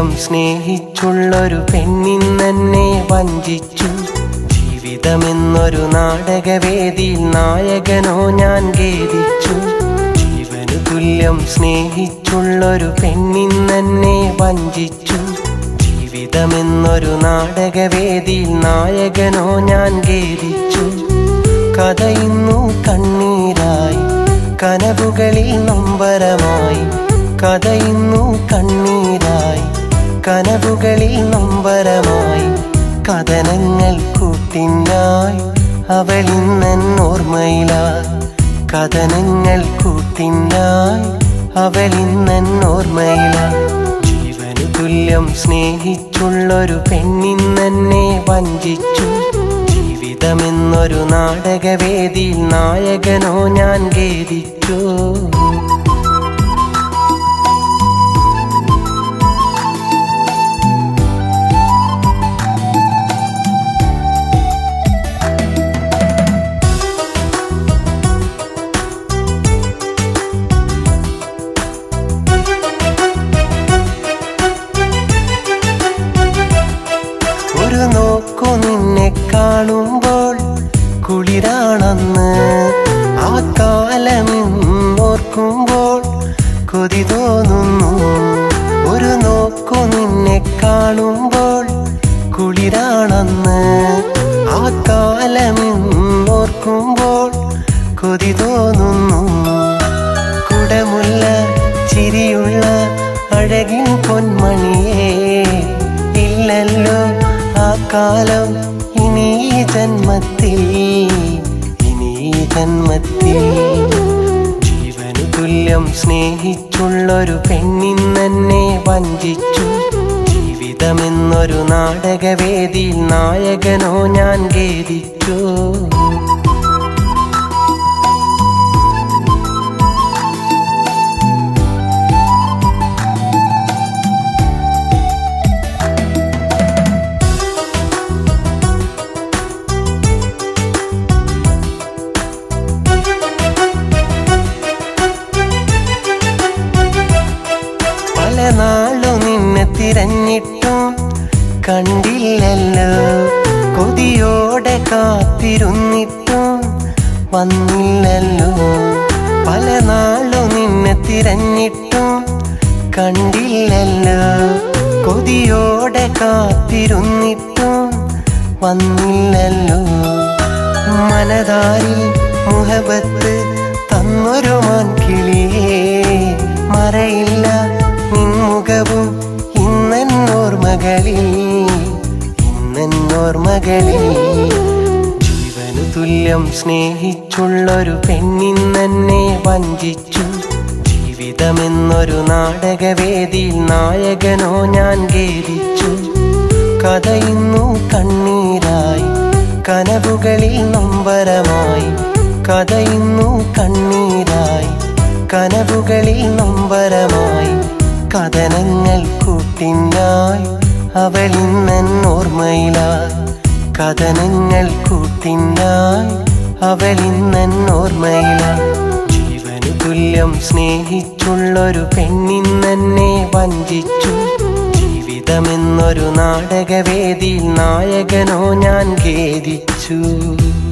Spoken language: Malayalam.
തുല്യം സ്നേഹിച്ചുള്ളൊരു പെണ്ണിന്നെന്നെ വഞ്ചിച്ചു ജീവിതമെന്നൊരു നാടകവേദിയിൽ നായകനോ ഞാൻ ഖേദിച്ചു ജീവനു തുല്യം സ്നേഹിച്ചുള്ളൊരു പെണ്ണിന്നെന്നെ വഞ്ചിച്ചു ജീവിതമെന്നൊരു നാടകവേദിയിൽ നായകനോ ഞാൻ ഖേദിച്ചു കഥയിന്നു കണ്ണീരായി കനവുകളിൽ നൊമ്പരമായി കഥയിന്നു കണ്ണീരായി കനവുകളിൽ നൊമ്പരമായി കഥനങ്ങൾ കൂട്ടിനായി അവളിന്നോർമ്മയിലായി കഥനങ്ങൾ കൂട്ടിനായി അവളിന്നോർമ്മയിലായി ജീവനു തുല്യം സ്നേഹിച്ചുള്ളൊരു പെണ്ണിന്നെന്നെ വഞ്ചിച്ചു ജീവിതമെന്നൊരു നാടകവേദിയിൽ നായകനോ ഞാൻ ഖേദിച്ചു ഒരു നോക്കു നിന്നെ കാണുമ്പോൾ കുളിരാണെന്ന് ആ കാലമെന്നോർക്കുമ്പോൾ കൊതി തോന്നുന്നു ഒരു നോക്കു നിന്നെ കാണുമ്പോൾ കുളിരാണെന്ന് ആ കാലമെന്നോർക്കുമ്പോൾ കൊതി തോന്നുന്നു കുടമുള്ള ചിരിയുള്ള അഴകിൻ പൊന്മണിയേ ഇല്ലല്ലോ ആ കാലം ഇനി ഈ ജന്മത്തിൽ ഇനി ഈ ജന്മത്തിൽ ജീവനു തുല്യം സ്നേഹിച്ചുള്ളൊരു പെണ്ണിന്നെന്നെ വഞ്ചിച്ചു ജീവിതമെന്നൊരു നാടകവേദിയിൽ നായകനോ ഞാൻ ഖേദിച്ചു പല നാളു നിന്നെ തിരഞ്ഞിട്ടും കണ്ടില്ലല്ലോ കൊതിയോടെ കാത്തിരുന്നിട്ടും വന്നില്ലല്ലോ പല നാളു നിന്നെ തിരഞ്ഞിട്ടും കണ്ടില്ലല്ലോ കൊതിയോടെ കാത്തിരുന്നിട്ടും വന്നില്ലല്ലോ മനതാരിൽ മുഹബത്ത് തന്നൊരു മാൻകിളിയേ മറയില്ല നിൻമുഖവും ഇന്നെന്നോർമകളിൽ ഇന്നെന്നോർമകളിൽ ജീവനു തുല്യം സ്നേഹിച്ചുള്ളൊരു പെണ്ണിന്നെന്നെ വഞ്ചിച്ചു ജീവിതമെന്നൊരു നാടകവേദിയിൽ നായകനോ ഞാൻ ഖേദിച്ചു കഥയിന്നു കണ്ണീരായി കനവുകളിൽ നൊമ്പരമായി കഥയിന്നു കണ്ണീരായി കനവുകളിൽ നൊമ്പരമായി കഥനങ്ങൾ കൂട്ടിനായി അവളിന്നോർമ്മയിലായി കഥനങ്ങൾ കൂട്ടിനായി അവളിന്നോർമ്മയിലായി ജീവനു തുല്യം സ്നേഹിച്ചുള്ളൊരു പെണ്ണിന്നെന്നെ വഞ്ചിച്ചു ജീവിതമെന്നൊരു നാടകവേദിയിൽ നായകനോ ഞാൻ ഖേദിച്ചു